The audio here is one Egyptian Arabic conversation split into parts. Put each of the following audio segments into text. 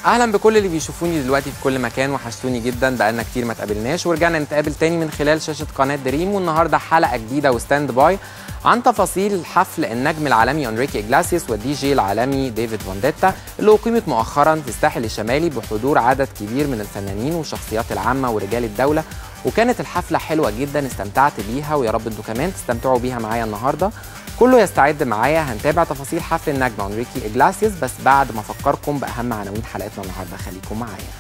اهلا بكل اللي بيشوفوني دلوقتي في كل مكان وحشتوني جدا بقالنا كتير ما تقابلناش ورجعنا نتقابل تاني من خلال شاشه قناه دريم والنهارده حلقه جديده وستاند باي عن تفاصيل حفل النجم العالمي انريكي اجلاسيوس والدي جي العالمي ديفيد فونديتا اللي اقيمت مؤخرا في الساحل الشمالي بحضور عدد كبير من الفنانين والشخصيات العامه ورجال الدوله وكانت الحفله حلوه جدا استمتعت بيها ويا رب انتوا كمان تستمتعوا بيها معايا النهارده كله يستعد معايا هنتابع تفاصيل حفل النجم انريكي اجلاسيوس بس بعد ما افكركم باهم عناوين حلقتنا النهارده خليكم معايا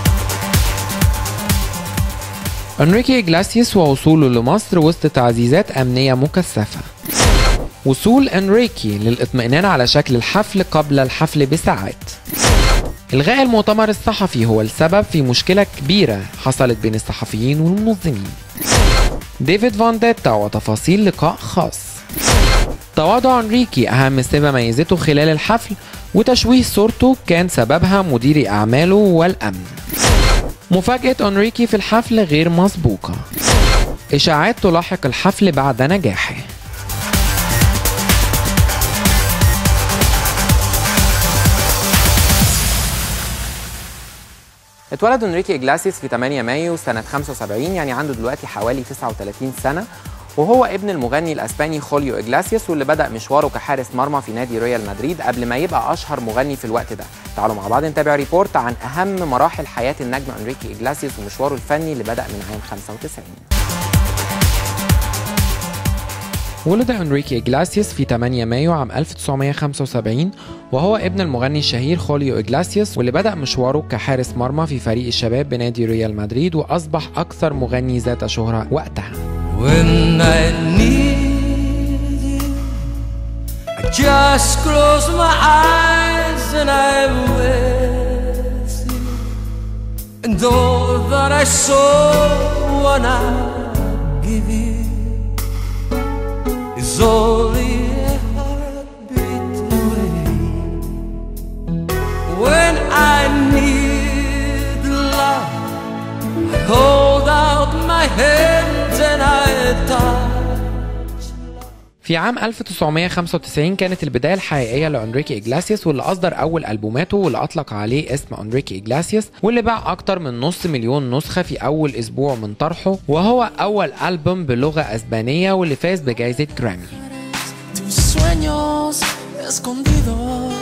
انريكي إجلاسيوس ووصوله لمصر وسط تعزيزات أمنية مكثفة وصول انريكي للاطمئنان على شكل الحفل قبل الحفل بساعات إلغاء المؤتمر الصحفي هو السبب في مشكلة كبيرة حصلت بين الصحفيين والمنظمين ديفيد فانديتا وتفاصيل لقاء خاص تواضع انريكي أهم صفة ميزته خلال الحفل وتشويه صورته كان سببها مدير أعماله والأمن مفاجأة أنريكي في الحفل غير مسبوقة إشاعات تلاحق الحفل بعد نجاحه اتولد انريكي إجلاسيس في 8 مايو سنة 75 يعني عنده دلوقتي حوالي 39 سنة وهو ابن المغني الاسباني خوليو إجلاسيوس واللي بدأ مشواره كحارس مرمى في نادي ريال مدريد قبل ما يبقى أشهر مغني في الوقت ده. تعالوا مع بعض نتابع ريبورت عن أهم مراحل حياة النجم انريكي إجلاسيوس ومشواره الفني اللي بدأ من عام 95. ولد انريكي إجلاسيوس في 8 مايو عام 1975 وهو ابن المغني الشهير خوليو إجلاسيوس واللي بدأ مشواره كحارس مرمى في فريق الشباب بنادي ريال مدريد وأصبح أكثر مغني ذات شهرة وقتها. When I need you, I just close my eyes and I'm with you. And all that I so wanna give you is only a heartbeat away. When I need love, I hold out my hands and I touch. في عام 1995 كانت البداية الحقيقية لأنريكي إجلاسيوس واللي أصدر أول ألبوماته واللي أطلق عليه اسم أنريكي إجلاسيوس واللي باع أكتر من نص مليون نسخة في أول أسبوع من طرحه وهو أول ألبوم بلغة أسبانية واللي فاز بجائزة جرامي tus sueños escondidos.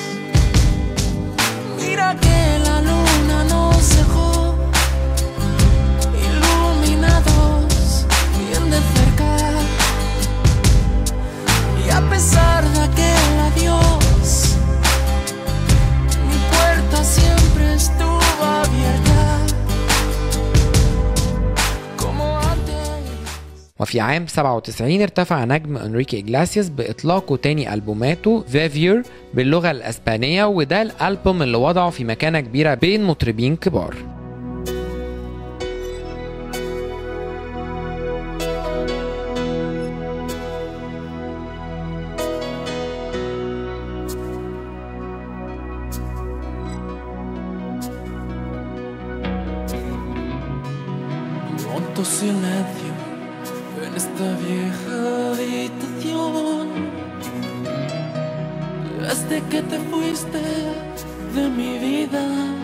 Mira que la luna nos dejó iluminados bien de cerca. Y a pesar de aquel adiós, mi puerta siempre estuvo abierta. Como antes. وفي عام 97 ارتفع نجم انريكي إجلاسيوس بإطلاقه تاني ألبوماته فيفير باللغة الأسبانية وده الألبوم اللي وضعه في مكانة كبيرة بين مطربين كبار Pronto silencio en esta vieja habitación. Desde que te fuiste de mi vida,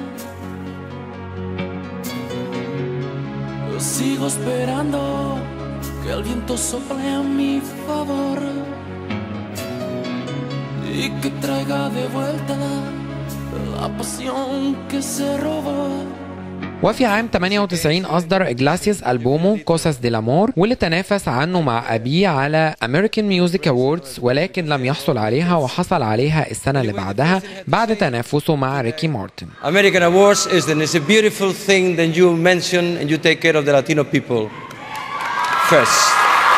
yo sigo esperando que el viento sople a mi favor y que traiga de vuelta la pasión que se robó. وفي عام 98 أصدر إجلاسيوس ألبومه كوساس دي لامور واللي تنافس عنه مع أبيه على American Music Awards ولكن لم يحصل عليها وحصل عليها السنة اللي بعدها بعد تنافسه مع ريكي مارتن American Awards is, then it's a beautiful thing that you mention and you take care of the Latino people first.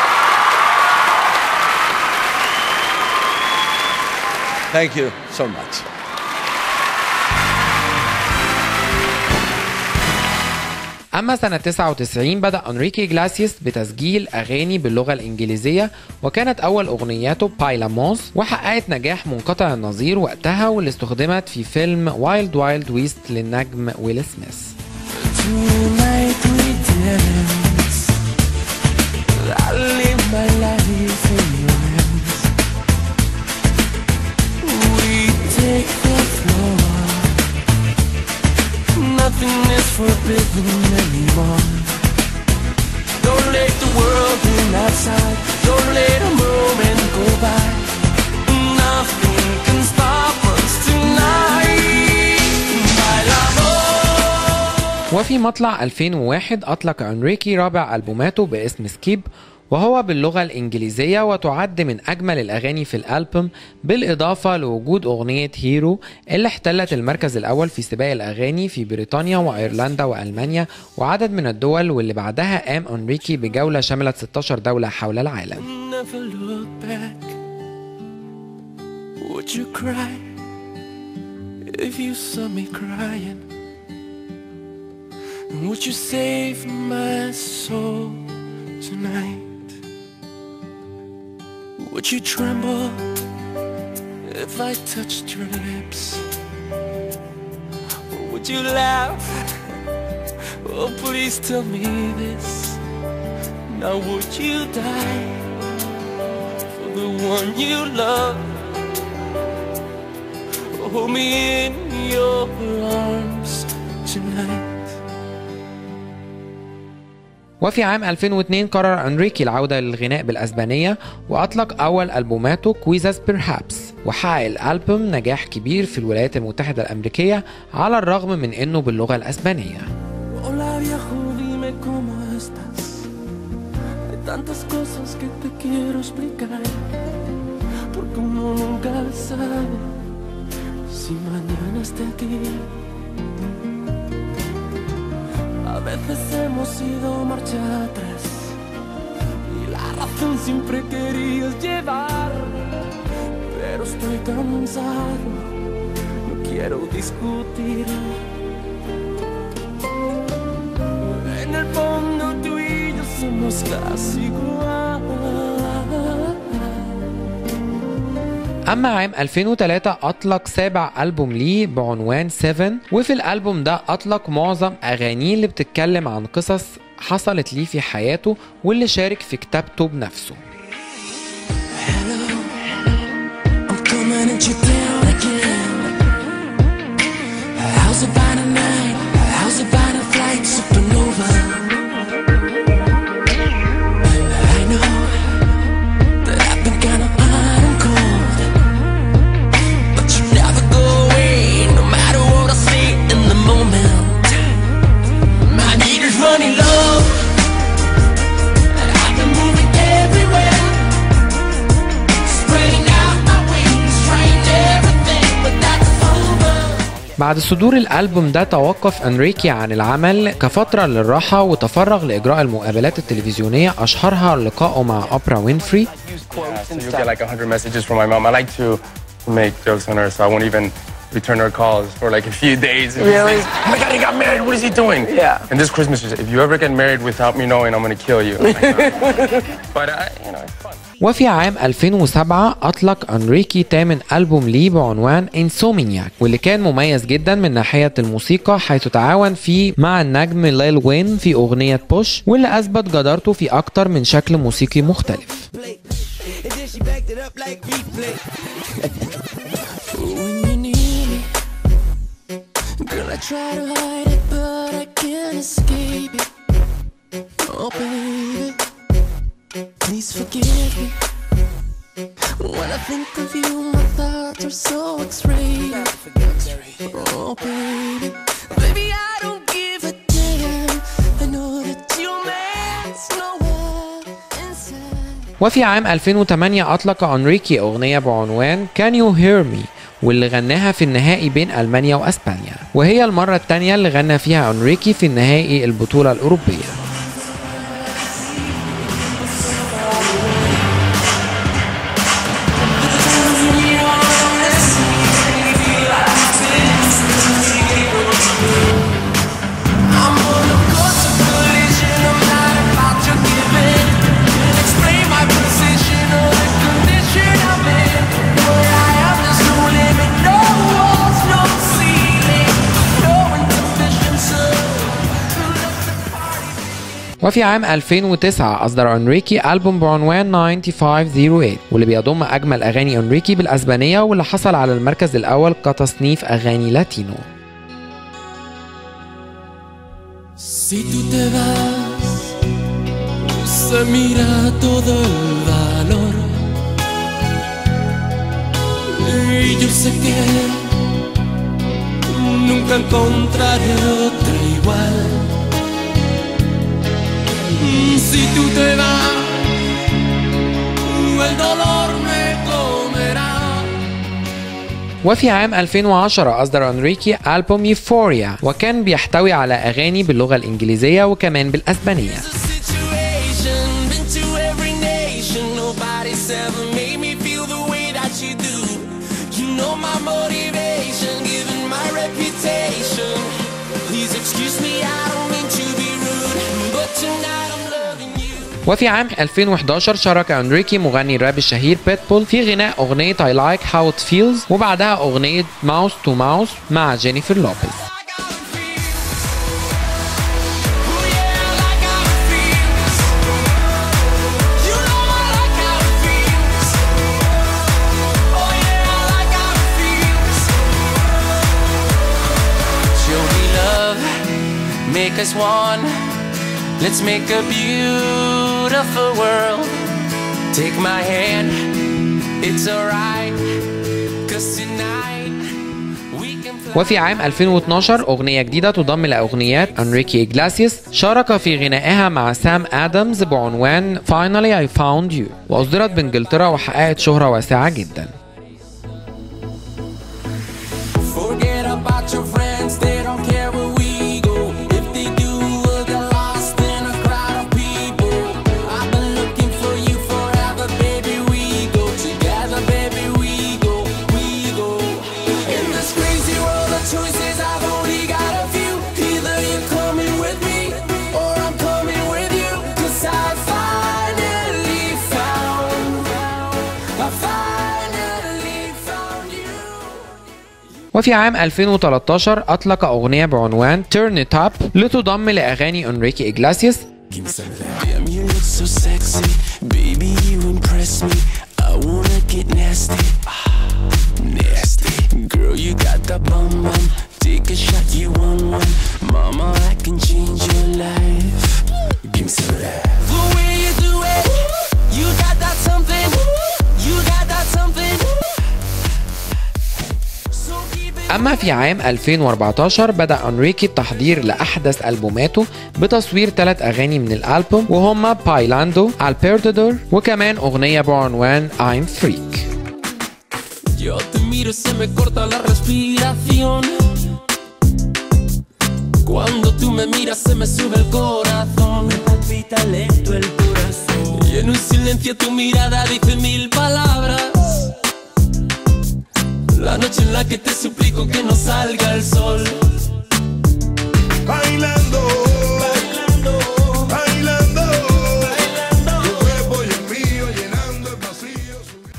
Thank you so much. أما سنة 99 بدأ أنريكي إجلاسيوس بتسجيل أغاني باللغة الإنجليزية وكانت أول أغنياته بايلاموس وحققت نجاح منقطع النظير وقتها واللي استخدمت في فيلم وايلد وايلد ويست للنجم ويل سميث Tonight we dance. I live my life in your hands. We take the floor. forbidden anymore. Don't let the world in outside. Don't let a moment go by. Nothing can stop us tonight. Bailamos. وفي مطلع 2001 أطلق أنريكي رابع ألبوماته باسم سكيب وهو باللغة الإنجليزية وتعد من أجمل الأغاني في الألبوم بالإضافة لوجود أغنية هيرو اللي احتلت المركز الأول في سباق الأغاني في بريطانيا وأيرلندا وألمانيا وعدد من الدول واللي بعدها قام أنريكي بجولة شملت 16 دولة حول العالم Never look back. Would you cry if you saw me crying? Would you save my soul tonight? Would you tremble if I touched your lips? Would you laugh? Oh, please tell me this. Now would you die? for the one you love. Hold me in your arms tonight. وفي عام 2002 قرر أنريكي العودة للغناء بالأسبانية وأطلق أول ألبوماته كويزاس بيرهابس وحقق الألبوم نجاح كبير في الولايات المتحدة الأمريكية على الرغم من أنه باللغة الأسبانية Hola viejo, dime cómo estás. Hay tantas cosas que te quiero explicar. Porque uno nunca sabe si mañana esté aquí. A veces hemos ido marcha atrás. Y la razón siempre querías llevar. Pero estoy cansado. No quiero discutir. En el fondo tú y yo somos casi igual. أما عام 2003 أطلق سابع ألبوم ليه بعنوان 7 وفي الألبوم ده أطلق معظم أغانيه اللي بتتكلم عن قصص حصلت ليه في حياته واللي شارك في كتابته بنفسه I'm coming at you down again. How's about a night? How's about a flight supernova? I know that I've been kinda hot and cold, but you never go away, no matter what I say in the moment. My need is running low, and I've been moving everywhere. Spreading out my wings, trying everything, but that's over. بعد صدور الألبوم ده توقف أنريكي عن العمل كفترة للراحة وتفرغ لإجراء المقابلات التلفزيونية أشهرها لقائه مع أوبرا وينفري Yeah, so you get like 100 messages from my mom. I like to make jokes on her, so I won't even return her calls for like a few days. It was Really? like, oh my god, he got married. What is he doing? Yeah. And this Christmas, if you ever get married without me knowing, I'm gonna kill you. but I, you know, it's fun. وفي عام 2007 أطلق أنريكي تامن ألبوم ليه بعنوان إنسومينياك واللي كان مميز جدا من ناحية الموسيقى حيث تعاون فيه مع النجم ليل وين في أغنية بوش واللي أثبت جدارته في أكتر من شكل موسيقي مختلف And then she backed it up like replay. When you need me, girl, I try to hide it, but I can't escape it. Oh, baby, please forgive me. When I think of you, my thoughts are so X-rated. Oh, baby, baby, I don't give a damn. I know that you last nowhere inside. وفي عام 2008 أطلق أنريكي أغنية بعنوان Can You Hear Me واللي غناها في النهائي بين ألمانيا وأسبانيا وهي المرة التانية اللي غنى فيها أنريكي في النهائي البطولة الأوروبية I'm on a course of collision. I'm not about to give in. Explain my position or the condition I'm in. Where I am, there's no limit, no walls, no ceiling, no intermission. So let the party وفي عام 2009 أصدر أنريكي ألبوم بعنوان 9508 واللي بيضم أجمل أغاني أنريكي بالأسبانية واللي حصل على المركز الأول كتصنيف أغاني لاتينو Si tú te vas, se mira todo el valor. Y yo sé que nunca encontraré otra igual. Si tú te vas, el dolor me comerá. وفي عام 2010 أصدر أنريكي ألبوم يوفوريا وكان بيحتوي على أغاني باللغة الإنجليزية وكمان بالأسبانية It's a situation, been to every nation. Nobody's ever made me feel the way that you do. You know my motivation, given my reputation. Please excuse me, I don't mean to be rude, but tonight I'm loving you. وفي عام 2011 شارك أنريكي مغني الراب الشهير بيتبول في غناء أغنية I Like How It Feels وبعدها أغنية ماوس تو ماوس مع جينيفر لوبيز Like how it feels. Oh yeah, like how it feels. You know I like how it feels. Oh yeah, like how it feels. Show me love, make us one. Let's make a beautiful world. Take my hand, it's alright. Cause tonight we can fly. وفي عام 2012 أغنية جديدة تضم لأغنيات أنريكي إجلاسيس شارك في غنائها مع سام آدمز بعنوان Finally I Found You وأصدرت بإنجلترا وحققت شهرة واسعة جدا Forget about your friends, they don't care where we go. If they do, we'll get lost in a crowd of people. I've been looking for you forever, baby. We go together, baby. We go, we go. In this crazy world of choices, I've only got a few. Either you're coming with me, or I'm coming with you. Cause I finally found, I finally found you. وفي عام 2013 أطلق أغنية بعنوان Turn It Up لتضم لأغاني أنريكي إجلاسيس Damn, you look so sexy. Baby, you impress me. I wanna get nasty. Ah, nasty. Girl, you got that bum bum. Take a shot, you want one. Mama, I can change your life. Give me some of that. The way you do it, you got that something. You got that something. So keep it. أما في عام 2014 بدأ أنريكي التحضير لأحدث ألبوماته بتصوير ثلاث أغاني من الألبوم وهما بايلاندو، البيردادور وكمان أغنية بعنوان I'm Freak Yo te miro y se me corta la respiración. Cuando tú me miras se me sube el corazón. Me palpita lento el corazón. Y en un silencio tu mirada dice mil palabras. La noche en la que te suplico que no salga el sol. Bailando, bailando, bailando, tu cuerpo y el mío llenando el vacío.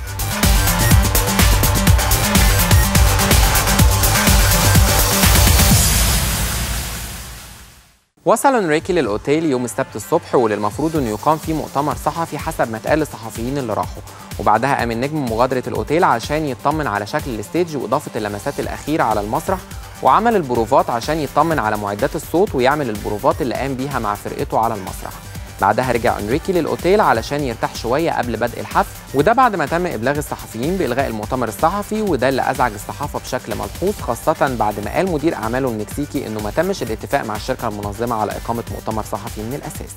وصل انريكي للاوتيل يوم السبت الصبح واللي المفروض انه يقام فيه مؤتمر صحفي حسب ما اتقال للصحفيين اللي راحوا وبعدها قام النجم مغادره الاوتيل عشان يطمن على شكل الستيج واضافه اللمسات الاخيره على المسرح وعمل البروفات عشان يطمن على معدات الصوت ويعمل البروفات اللي قام بيها مع فرقته على المسرح بعدها رجع انريكي للاوتيل علشان يرتاح شويه قبل بدء الحفل وده بعد ما تم ابلاغ الصحفيين بالغاء المؤتمر الصحفي وده اللي ازعج الصحافه بشكل ملحوظ خاصه بعد ما قال مدير اعماله المكسيكي انه ما تمش الاتفاق مع الشركه المنظمه على اقامه مؤتمر صحفي من الاساس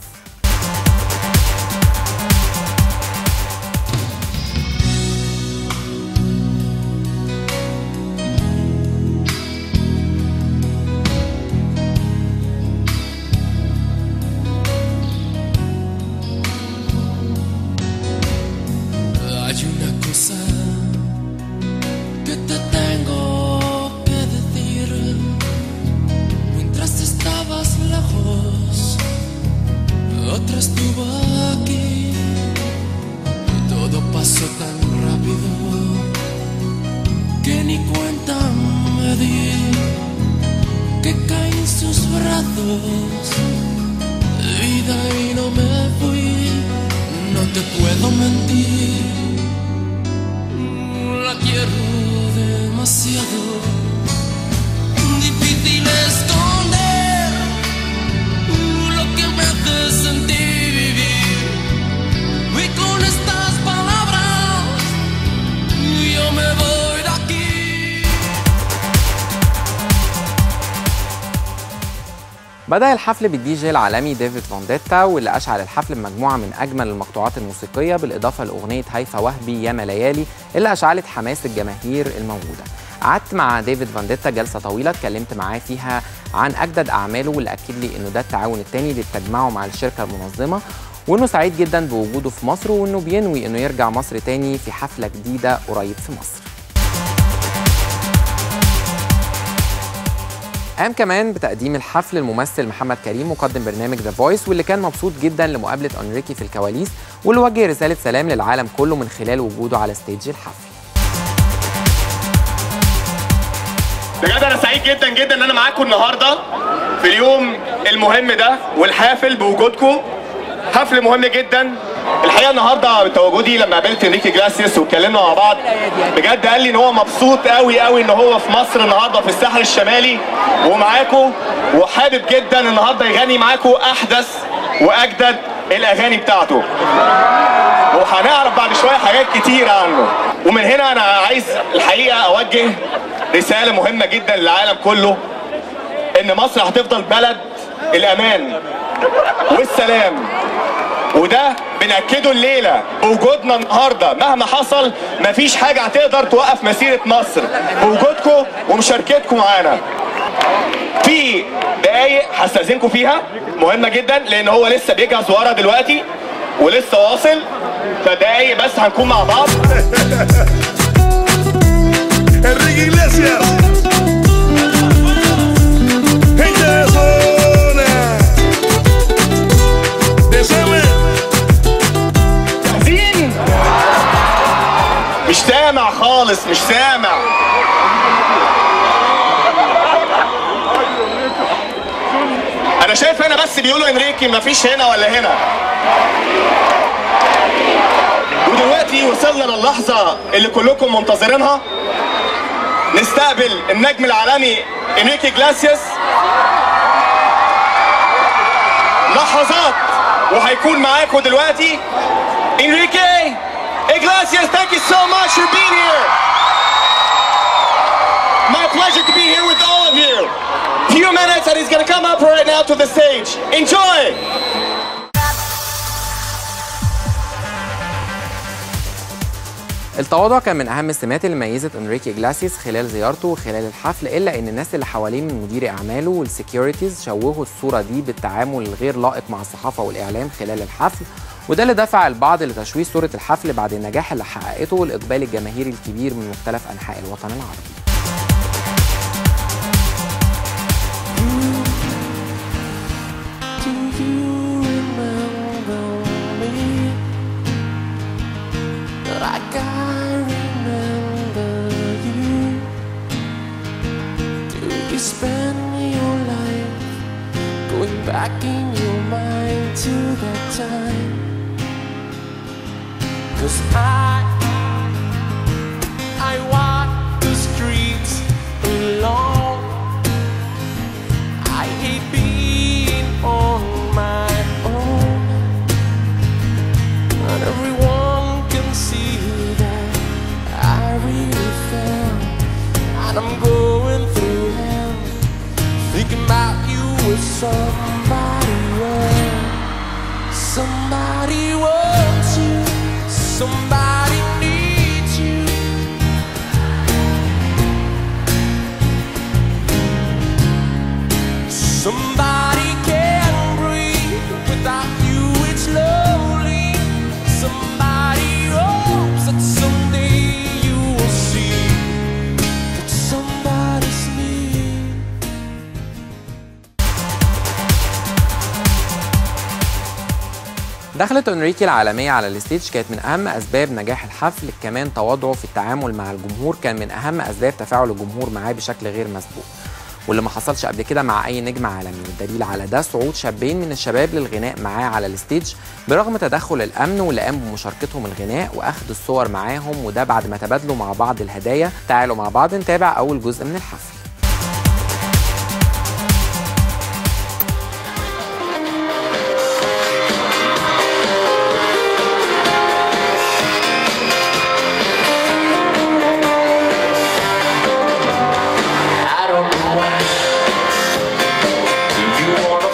Hay una cosa que te tengo que decir. Mientras estabas lejos, otra estuvo aquí. Todo pasó tan rápido que ni cuenta me di que caí en sus brazos. Y de ahí no me fui, no te puedo mentir. La quiero demasiado. Difícil esconder بدأ الحفل بالدي جي العالمي ديفيد فانديتا واللي أشعل الحفل بمجموعة من أجمل المقطوعات الموسيقية بالإضافة لأغنية هيفا وهبي ياما ليالي اللي أشعلت حماس الجماهير الموجودة قعدت مع ديفيد فانديتا جلسة طويلة اتكلمت معاه فيها عن أجدد أعماله واللي أكد لي إنه ده التعاون التاني اللي بتجمعه مع الشركة المنظمة وإنه سعيد جدا بوجوده في مصر وإنه بينوي إنه يرجع مصر تاني في حفلة جديدة قريب في مصر قام كمان بتقديم الحفل الممثل محمد كريم مقدم برنامج ذا فويس واللي كان مبسوط جدا لمقابله انريكي في الكواليس واللي وجه رساله سلام للعالم كله من خلال وجوده على ستيج الحفل بجد انا سعيد جدا جدا ان انا معاكم النهارده في اليوم المهم ده والحافل بوجودكم حفل مهم جدا الحقيقه النهارده بتواجدي لما قابلت انريكي جلاسيوس واتكلمنا مع بعض بجد قال لي ان هو مبسوط قوي قوي ان هو في مصر النهارده في الساحل الشمالي ومعاكم وحابب جدا النهارده يغني معاكم احدث واجدد الاغاني بتاعته وهنعرف بعد شويه حاجات كتير عنه ومن هنا انا عايز الحقيقه اوجه رساله مهمه جدا للعالم كله ان مصر هتفضل بلد الامان والسلام وده بنأكده الليلة بوجودنا النهاردة مهما حصل مفيش حاجة هتقدر توقف مسيرة مصر بوجودكم ومشاركتكم معانا في دقايق هستأذنكم فيها مهمة جدا لأن هو لسه بيجهز ورا دلوقتي ولسه واصل فدقايق بس هنكون مع بعض Enrique Iglesias. Gente de zona. De Summer. جاهزين مش سامع خالص مش سامع انا شايف هنا بس بيقولوا انريكي مفيش هنا ولا هنا ودلوقتي وصلنا للحظة اللي كلكم منتظرينها نستقبل النجم العالمي انريكي جلاسيوس لحظات وهيكون معاكم دلوقتي Enrique Iglesias, thank you so much for being here. My pleasure to be here with all of you. Few minutes and he's gonna come up right now to the stage. Enjoy! التواضع كان من اهم السمات اللي ميزت انريكي اجلاسيس خلال زيارته وخلال الحفل الا ان الناس اللي حواليه من مدير اعماله والسكيورتيز شوهوا الصوره دي بالتعامل الغير لائق مع الصحافه والاعلام خلال الحفل وده اللي دفع البعض لتشويه صوره الحفل بعد النجاح اللي حققته والاقبال الجماهيري الكبير من مختلف انحاء الوطن العربي Do you remember me? Like I remember you? Do you spend your life going back in your mind to that time? Cause I, I walk the streets alone. I hate being on my own. And everyone can see that I really fell. And I'm going through hell. Thinking about you with somebody else. Somebody wants you. Somebody needs you. Somebody can breathe without you, it's lonely. Somebody hopes that someday you will see that somebody's me. دخلت انريكي العالمية على الستيج كانت من أهم أسباب نجاح الحفل كمان تواضعه في التعامل مع الجمهور كان من أهم أسباب تفاعل الجمهور معاه بشكل غير مسبوق واللي ما حصلش قبل كده مع أي نجم عالمي والدليل على ده صعود شابين من الشباب للغناء معاه على الستيج برغم تدخل الأمن واللي قام بمشاركتهم الغناء وأخذ الصور معاهم وده بعد ما تبادلوا مع بعض الهدايا تعالوا مع بعض نتابع أول جزء من الحفل I don't know why. Do you wanna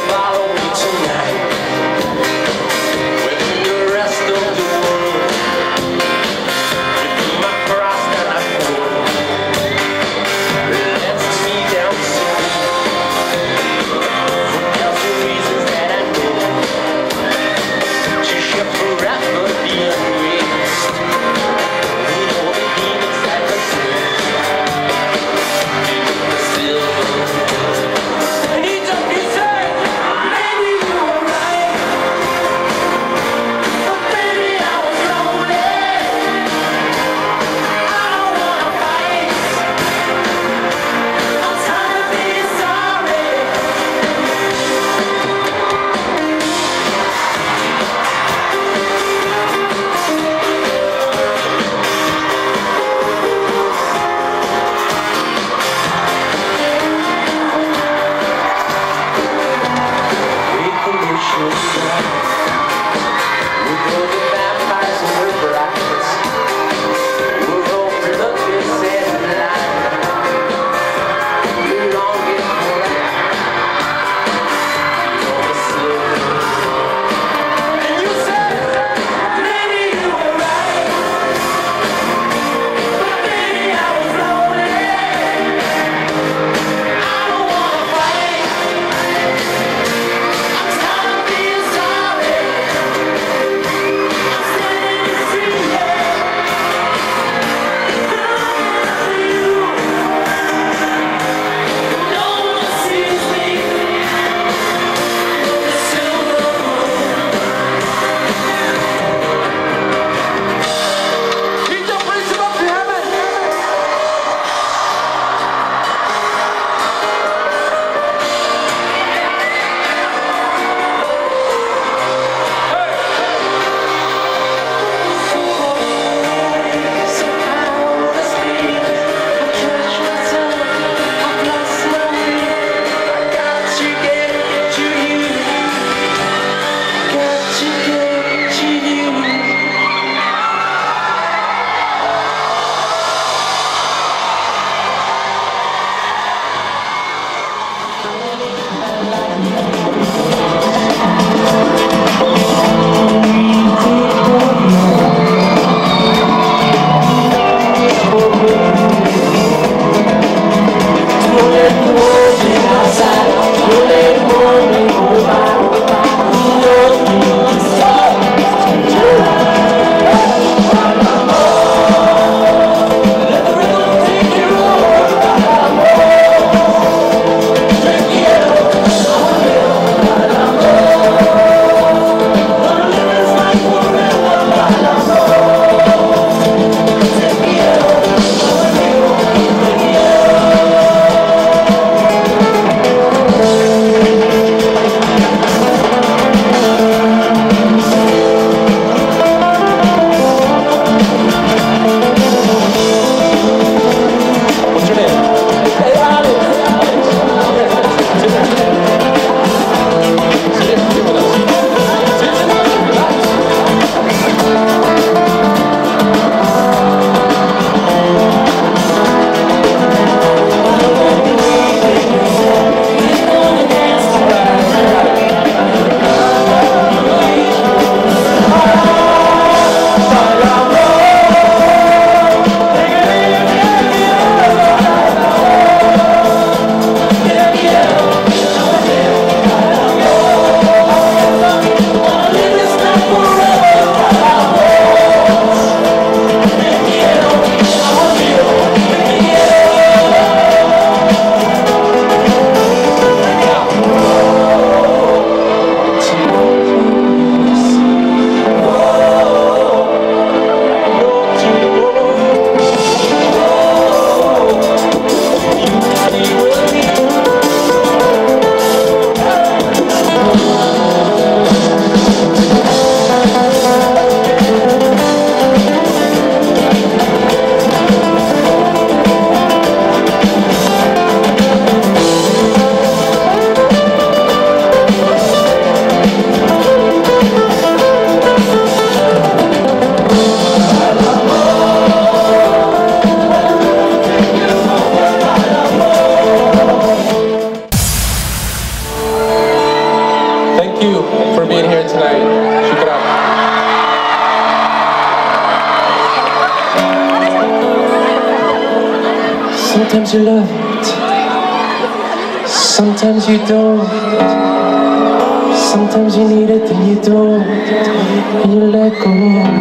Sometimes you love it, sometimes you don't. Sometimes you need it and you don't, and you let go.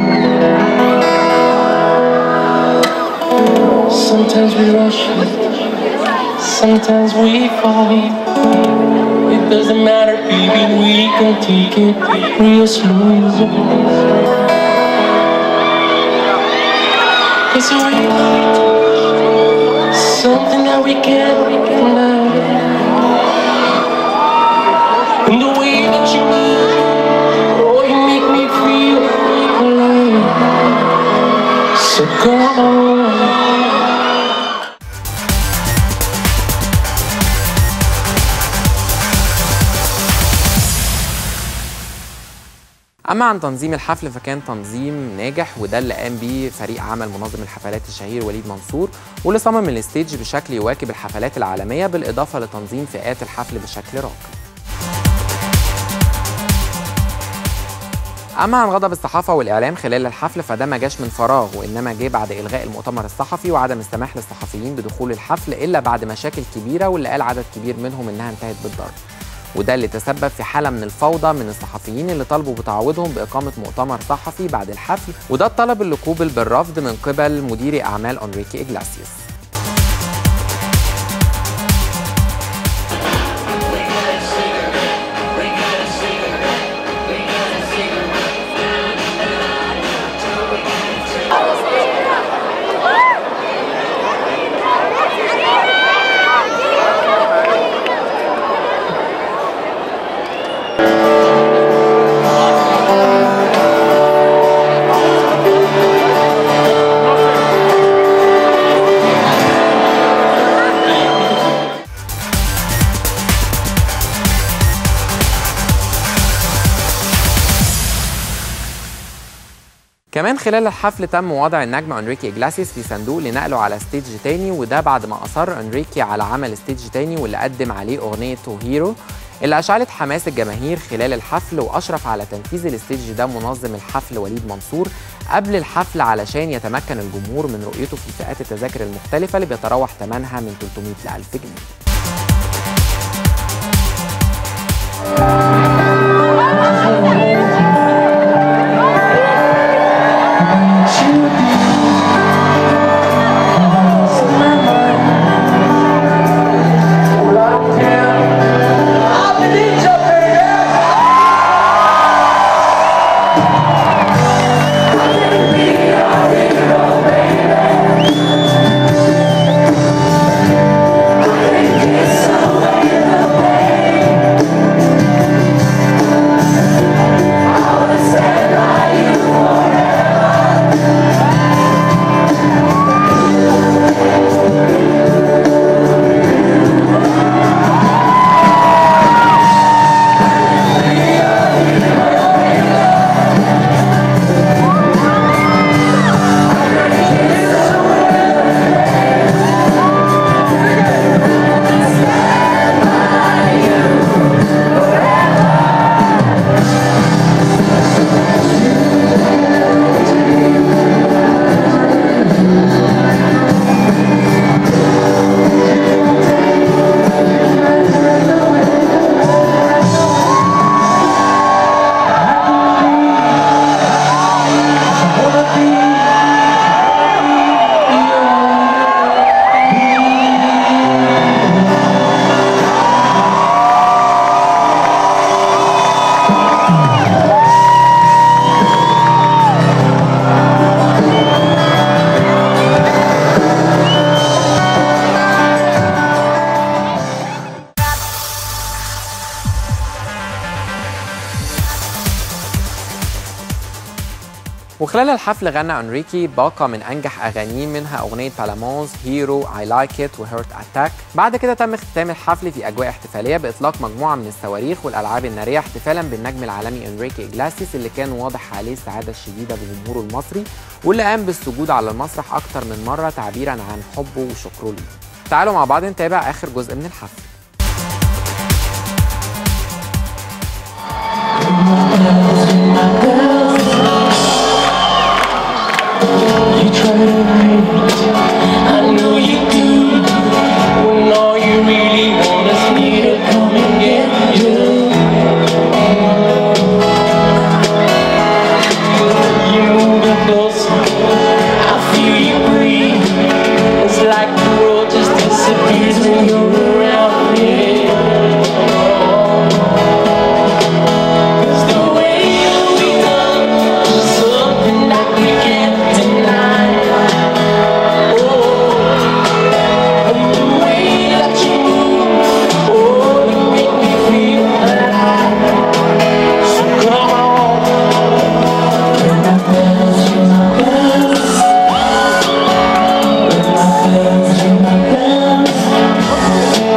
Sometimes we rush it, sometimes we fall. It doesn't matter, baby, we can take it real slow. Cause we something that we can't deny. And the way that you move, oh, you make me feel alive. So come on. اما عن تنظيم الحفل فكان تنظيم ناجح وده اللي قام بيه فريق عمل منظم الحفلات الشهير وليد منصور واللي صمم الستيج بشكل يواكب الحفلات العالميه بالاضافه لتنظيم فئات الحفل بشكل راقي اما عن غضب الصحافه والاعلام خلال الحفل فده ما جاش من فراغ وانما جه بعد الغاء المؤتمر الصحفي وعدم السماح للصحفيين بدخول الحفل الا بعد مشاكل كبيره واللي قال عدد كبير منهم انها انتهت بالضرب وده اللي تسبب في حالة من الفوضى من الصحفيين اللي طالبوا بتعويضهم بإقامة مؤتمر صحفي بعد الحفل وده الطلب اللي قوبل بالرفض من قبل مدير أعمال أنريكي إجلاسيوس كمان خلال الحفل تم وضع النجم انريكي اجلاسيس في صندوق لنقله على ستيج تاني وده بعد ما اصر انريكي على عمل ستيج تاني واللي قدم عليه اغنيه تو هيرو اللي اشعلت حماس الجماهير خلال الحفل واشرف على تنفيذ الستيج ده منظم الحفل وليد منصور قبل الحفل علشان يتمكن الجمهور من رؤيته في فئات التذاكر المختلفه اللي بيتراوح ثمنها من 300 ل 1000 جنيه وخلال الحفل غنى انريكي باقة من انجح اغانيه منها اغنيه بالامونز هيرو اي لايك ات وهيرت اتاك بعد كده تم اختتام الحفل في اجواء احتفاليه باطلاق مجموعه من الصواريخ والالعاب الناريه احتفالا بالنجم العالمي انريكي اجلاسيس اللي كان واضح عليه السعاده الشديده بجمهوره المصري واللي قام بالسجود على المسرح اكتر من مره تعبيرا عن حبه وشكره ليه تعالوا مع بعض نتابع اخر جزء من الحفل You try to hide it, I know you do. like the world just disappears when you're around me. Cause the way that we love is something that we can't deny. Oh, and the way that you move, oh, you make me feel alive. So come on, ring my bells, ring my bells, ring my bells, ring my bells.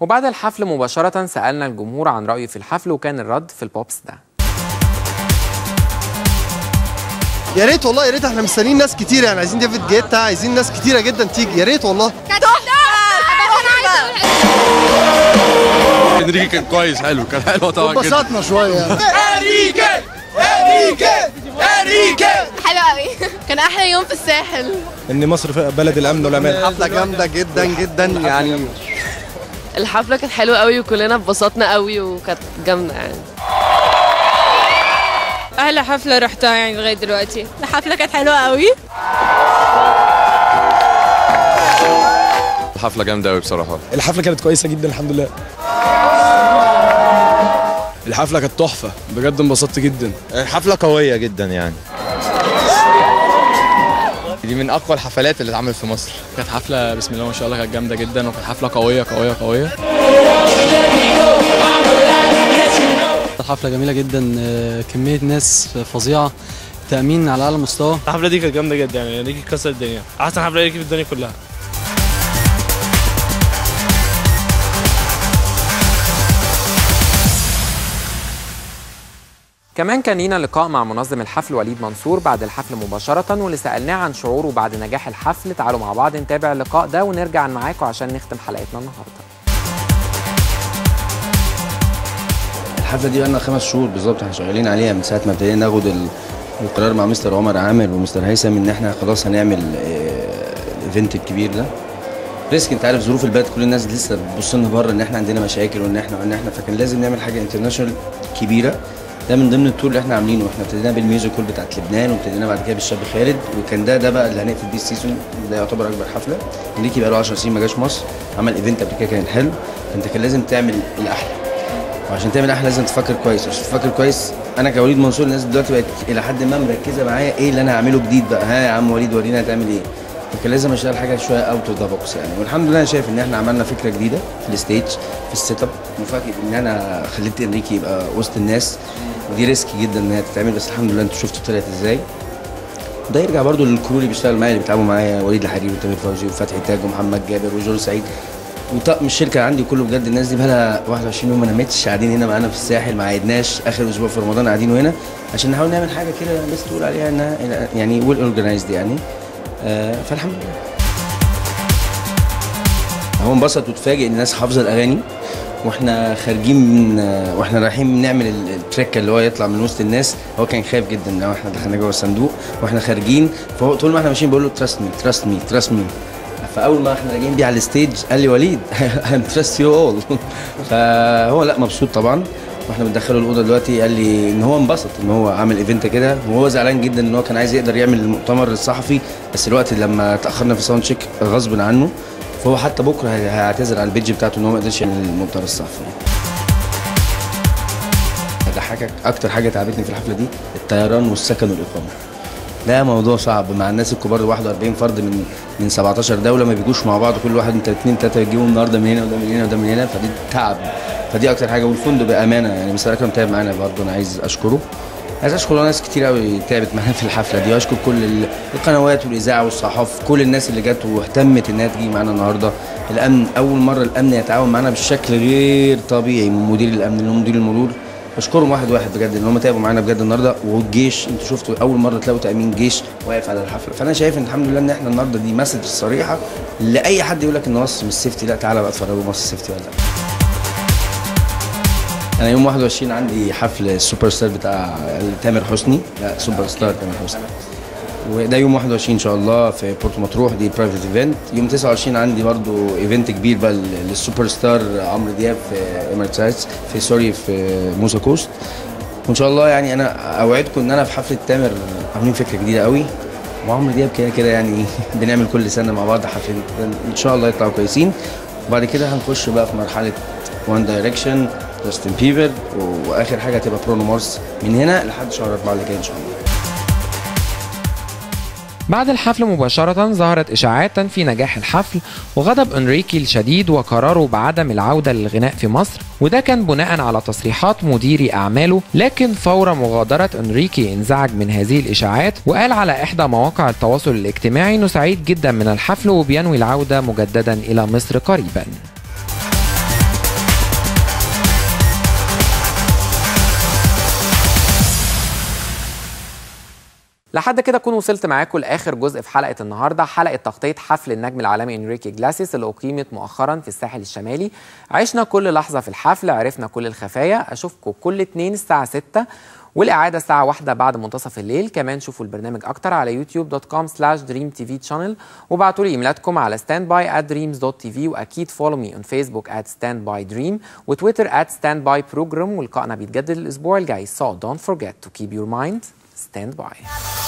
وبعد الحفل مباشرة سألنا الجمهور عن رأيه في الحفل وكان الرد في البوبس ده يا ريت والله يا ريت احنا مستنيين ناس كتير يعني عايزين ديفيد جيتا عايزين ناس كتيره جدا تيجي يا ريت والله انريكي كان كويس حلو كان حلو طبعا جدا اتبسطنا شويه يعني Enrique, Enrique, Enrique. حلو قوي كان احلى يوم في الساحل ان مصر بلد الامن والامان حفله جامده جدا جدا يعني الحفله كانت حلوه قوي وكلنا اتبسطنا قوي وكانت جامده يعني احلى حفله رحتها يعني لغايه دلوقتي الحفله كانت حلوه قوي الحفله جامده قوي بصراحه الحفله كانت كويسه جدا الحمد لله الحفله كانت تحفه بجد انبسطت جدا حفلة قوية جدا يعني دي من أقوى الحفلات اللي اتعملت في مصر كانت حفله بسم الله ما شاء الله كانت جامده جدا وكانت حفله قويه قويه قويه حفلة جميلة جدا آه، كمية ناس فظيعة تأمين على أعلى مستوى الحفله دي كانت جامده جدا يعني ريكي كسر الدنيا احسن حفله ريكي في الدنيا كلها كمان كان لينا لقاء مع منظم الحفل وليد منصور بعد الحفل مباشرة واللي سألناه عن شعوره بعد نجاح الحفل تعالوا مع بعض نتابع اللقاء ده ونرجع معاكم عشان نختم حلقتنا النهارده الحفله دي بقالنا خمس شهور بالظبط احنا شغالين عليها من ساعه ما ابتدينا ناخد ال- القرار مع مستر عمر عامر ومستر هيثم ان احنا خلاص هنعمل آه، الايفنت الكبير ده ريسك انت عارف ظروف البلد كل الناس لسه بتبص لنا بره ان احنا عندنا مشاكل وان احنا وان احنا فكان لازم نعمل حاجه انترناشونال كبيره ده من ضمن التور اللي احنا عاملينه احنا ابتدينا بالميوزيكال بتاعت لبنان وابتدينا بعد كده بالشاب خالد وكان ده ده بقى اللي هنقفل بيه السيزون ده يعتبر اكبر حفله انريكي بقى له 10 سنين ما جاش مصر عمل ايفنت قبل كده كان حلو فانت كان لازم تعمل الاحلى وعشان تعمل احلى لازم تفكر كويس عشان تفكر كويس انا كوليد منصور الناس دلوقتي بقت الى حد ما مركزه معايا ايه اللي انا هعمله جديد بقى ها يا عم وليد ورينا هتعمل ايه فكان لازم اشتغل حاجه شويه اوت اوف ذا بوكس يعني والحمد لله انا شايف ان احنا عملنا فكره جديده في الستيج في السيت اب مفاجئ ان انا خليت انريكي يبقى وسط الناس ودي ريسكي جدا ان هي تتعمل بس الحمد لله انتوا شفتوا طلعت ازاي ده يرجع برضو للكرو اللي بيشتغل معايا اللي بيتعبوا معايا وليد الحريري وتامر فوزي وفتحي تاج ومحمد جابر وجورج سعيد وطقم الشركه عندي كله بجد الناس دي بقالها 21 يوم ما نامتش قاعدين هنا معانا في الساحل ما عيدناش اخر اسبوع في رمضان قاعدين هنا عشان نحاول نعمل حاجه كده الناس تقول عليها انها يعني ويل اورجنايزد يعني آه فالحمد لله هو انبسط وتفاجئ ان الناس حافظه الاغاني واحنا خارجين من واحنا رايحين نعمل ال- التريك اللي هو يطلع من وسط الناس هو كان خايف جدا لو احنا دخلنا جوه الصندوق واحنا خارجين فهو طول ما احنا ماشيين بقول له تراست مي تراست مي تراست مي فاول ما احنا راجعين بيه على الستيج قال لي وليد I'm trust you all فهو لا مبسوط طبعا واحنا بندخله الاوضه دلوقتي قال لي ان هو انبسط ان هو عامل ايفنت كده وهو زعلان جدا ان هو كان عايز يقدر يعمل المؤتمر الصحفي بس الوقت لما تاخرنا في ساوند تشيك غصب عنه فهو حتى بكره هي- هيعتذر على البيج بتاعته ان هو ما قدرش يعمل المؤتمر الصحفي اضحكك اكتر حاجه تعبتني في الحفله دي الطيران والسكن والاقامه ده موضوع صعب مع الناس الكبار 41 فرد من من 17 دوله ما بيجوش مع بعض كل واحد انت اثنين ثلاثه يجيبوا النهارده من هنا وده من هنا وده من هنا فدي تعب فدي اكتر حاجه والفندق بامانه يعني مستر اكرم تعب معانا برضه انا عايز اشكره عايز اشكر ناس كتير قوي تعبت معانا في الحفله دي واشكر كل ال- القنوات والاذاعه والصحافه كل الناس اللي جت واهتمت انها تيجي معانا النهارده الامن اول مره الامن يتعاون معانا بشكل غير طبيعي من مدير الامن اللي هو مدير المرور بشكرهم واحد واحد بجد ان هم تعبوا معانا بجد النهارده والجيش انتوا شفتوا اول مره تلاقوا تامين جيش واقف على الحفله فانا شايف ان الحمد لله ان احنا النهارده دي مسج صريحه لاي حد يقول لك ان مصر مش سيفتي لا تعالى بقى اتفرجوا مصر سيفتي ولا لا انا يوم 21 عندي حفل السوبر ستار بتاع تامر حسني لا سوبر ستار تامر حسني وده يوم 21 ان شاء الله في بورتو مطروح دي برايفت ايفنت يوم 29 عندي برضو ايفنت كبير بقى لل- للسوبر ستار عمرو دياب في اميريتس هايتس في سوري في موسى كوست وان شاء الله يعني انا اوعدكم ان انا في حفله تامر عاملين فكره جديده قوي وعمرو دياب كده كده يعني بنعمل كل سنه مع بعض حفلين ان شاء الله يطلعوا كويسين وبعد كده هنخش بقى في مرحله وان دايركشن جاستن بيبر واخر حاجه هتبقى برونو مارس من هنا لحد شهر 4 اللي جاي ان شاء الله بعد الحفل مباشرة ظهرت إشاعات تنفي نجاح الحفل وغضب أنريكي الشديد وقراره بعدم العودة للغناء في مصر وده كان بناء على تصريحات مديري أعماله لكن فور مغادرة أنريكي انزعج من هذه الإشاعات وقال على إحدى مواقع التواصل الاجتماعي إنه سعيد جدا من الحفل وبينوي العودة مجددا إلى مصر قريبا لحد كده اكون وصلت معاكم لاخر جزء في حلقه النهارده حلقه تغطيه حفل النجم العالمي انريكي جلاسيس اللي اقيمت مؤخرا في الساحل الشمالي عشنا كل لحظه في الحفل عرفنا كل الخفايا اشوفكم كل اتنين الساعه 6 والإعادة الساعة واحدة بعد منتصف الليل كمان شوفوا البرنامج أكتر على youtube.com slash dream tv channel وابعتوا لي إيميلاتكم على standby at dreams.tv وأكيد follow me on Facebook at standby dream وتويتر at standby program ولقائنا بيتجدد الأسبوع الجاي so don't forget to keep your mind stand by